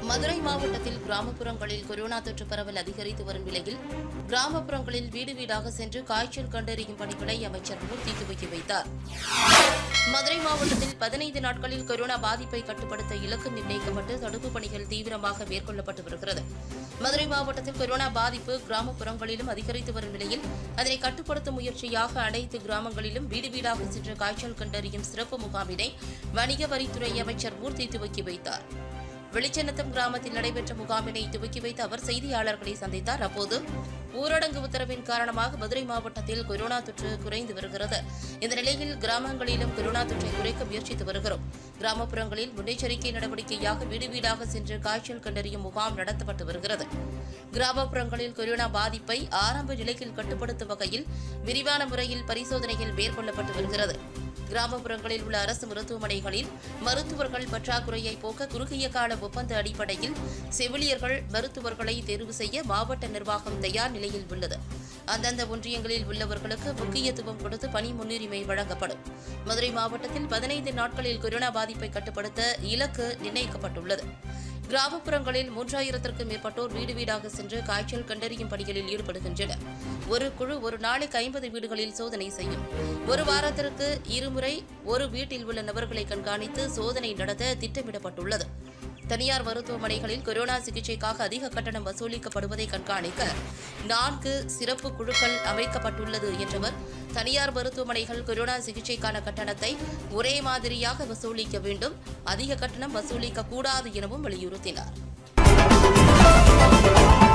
மதுரை மாவட்டத்தில் கிராமப்புறங்களில் கொரோனா தொற்று பரவல் அதிகரித்து வரும் நிலையில் கிராமப்புறங்களில் வீடு வீடாக சென்று காய்ச்சல் கண்டறியும் பணிகளை அமைச்சர் மூர்த்தி துவக்கி வைத்தார் மதுரை மாவட்டத்தில் பதினைந்து நாட்களில் கொரோனா பாதிப்பை கட்டுப்படுத்த இலக்கு நிர்ணயிக்கப்பட்டு தடுப்புப் பணிகள் தீவிரமாக மேற்கொள்ளப்பட்டு வருகிறது மதுரை மாவட்டத்தில் கொரோனா பாதிப்பு கிராமப்புறங்களிலும் அதிகரித்து வரும் நிலையில் அதனை கட்டுப்படுத்தும் முயற்சியாக அனைத்து கிராமங்களிலும் வீடு வீடாக சென்று காய்ச்சல் கண்டறியும் சிறப்பு முகாமினை வணிக வரித்துறை அமைச்சர் மூர்த்தி துவக்கி வைத்தார் வெளிச்சநத்தம் கிராமத்தில் நடைபெற்ற முகாமினை துவக்கி வைத்த அவர் செய்தியாளர்களை சந்தித்தார் அப்போது ஊரடங்கு உத்தரவின் காரணமாக மதுரை மாவட்டத்தில் கொரோனா தொற்று குறைந்து வருகிறது இந்த நிலையில் கிராமங்களிலும் கொரோனா தொற்றை குறைக்க முயற்சித்து வருகிறோம் கிராமப்புறங்களில் முன்னெச்சரிக்கை நடவடிக்கையாக வீடு வீடாக சென்று காய்ச்சல் கண்டறியும் முகாம் நடத்தப்பட்டு வருகிறது கிராமப்புறங்களில் கொரோனா பாதிப்பை ஆரம்ப நிலையில் கட்டுப்படுத்தும் வகையில் விரிவான முறையில் பரிசோதனைகள் மேற்கொள்ளப்பட்டு வருகிறது கிராமப்புறங்களில் உள்ள அரசு மருத்துவமனைகளில் மருத்துவர்கள் பற்றாக்குறையை போக்க குறுகிய கால ஒப்பந்த அடிப்படையில் செவிலியர்கள் மருத்துவர்களை தேர்வு செய்ய மாவட்ட நிர்வாகம் தயார் நிலையில் உள்ளது அந்தந்த ஒன்றியங்களில் உள்ளவர்களுக்கு முக்கியத்துவம் கொடுத்து பணி முன்னுரிமை வழங்கப்படும் மதுரை மாவட்டத்தில் பதினைந்து நாட்களில் கொரோனா பாதிப்பை கட்டுப்படுத்த இலக்கு நிர்ணயிக்கப்பட்டுள்ளது கிராமப்புறங்களில் மூன்றாயிரத்திற்கும் மேற்பட்டோர் வீடு வீடாக சென்று காய்ச்சல் கண்டறியும் பணிகளில் ஈடுபடுகின்றனர் ஒரு குழு ஒரு நாளைக்கு ஐம்பது வீடுகளில் சோதனை செய்யும் ஒரு வாரத்திற்கு இருமுறை ஒரு வீட்டில் உள்ள நபர்களை கண்காணித்து சோதனை நடத்த திட்டமிடப்பட்டுள்ளது தனியார் மருத்துவமனைகளில் கொரோனா சிகிச்சைக்காக அதிக கட்டணம் வசூலிக்கப்படுவதை கண்காணிக்க நான்கு சிறப்பு குழுக்கள் அமைக்கப்பட்டுள்ளது என்றவர் தனியார் மருத்துவமனைகள் கொரோனா சிகிச்சைக்கான கட்டணத்தை ஒரே மாதிரியாக வசூலிக்க வேண்டும் அதிக கட்டணம் வசூலிக்க கூடாது எனவும் வலியுறுத்தினார்